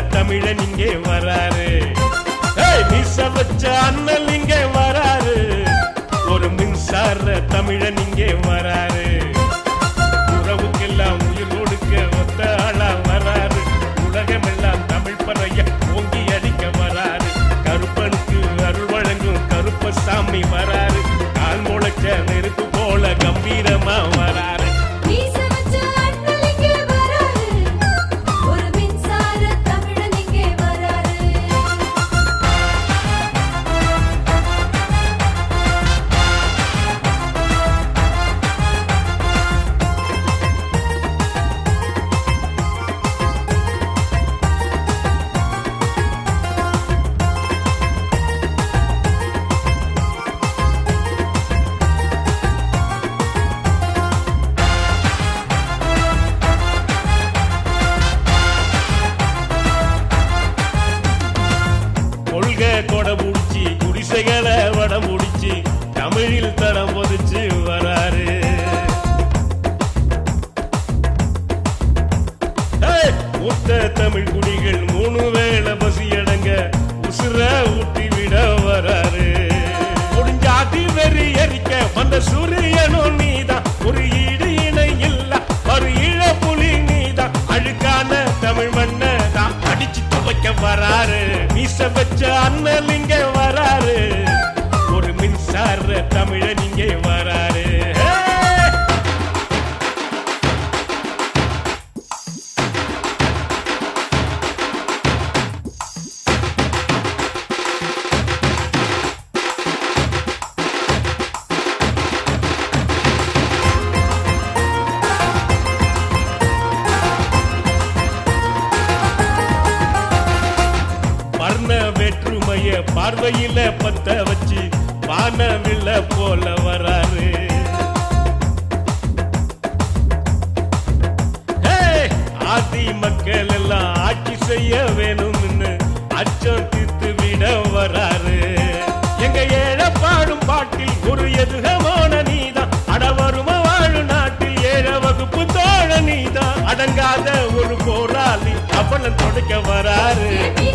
தமிழன் இங்கே வராரு ஏய், மீச வச்ச அண்ணல் இங்கே வராரு ஒரு மின்சார தமிழன் இங்கே வராரு உறவுக்கெல்லாம் உயிர் கொடுக்க ஒத்த ஆளா வராரு உலகமெல்லாம் தமிழ் பறைய ஓங்கி அடிக்க வராரு கருப்பனுக்கு அருள் வழங்கும் கருப்பசாமி வராரு கால் முளைச்ச நெருப்பு போல கம்பீரமா வராரு மீச வச்ச அண்ணல் இங்கே வராரு ஒரு மின்சார தமிழன் இங்கே வராரு கொள்கை கொடை முடிச்சு குடிசைகளை வட முடிச்சு தமிழில் தடம் பொதிச்சு வராரு ஏய், மூத்த தமிழ் குடிகள் மூணு வேளை பசி அடங்க உசுர ஊட்டி விட வராரு முடிஞ்சாதி வெறி எரிக்க வந்த சூரியனும் நீதான் ஒரு ஈடு இணை இல்ல ஒரு ஈழ புலி நீதான் அழுக்கான தமிழ் மண்ண தான் அடிச்சு துவைக்க வராரு மீச வச்ச அண்ணல் இங்க வராரு ஒரு மின்சார தமிழன் இங்கே வராரு ஏய்! வர்ண வேற்றுமைய பார்வையில பத்த வச்சு வானவில்ல போல வராரு ஏய், ஆதி மக்கள் எல்லாம் ஆட்சி செய்ய வேணும்னு அச்சம் தீர்த்து விட வராரு எங்க ஏழ பாடும் பாட்டில் ஒரு எதுகமான நீதான் அடவரும வாழும் நாட்டில் ஏழ வகுப்பு தோழ நீதான் அடங்காத ஒரு போராளி அவளன் தொடக்க வராரு மீச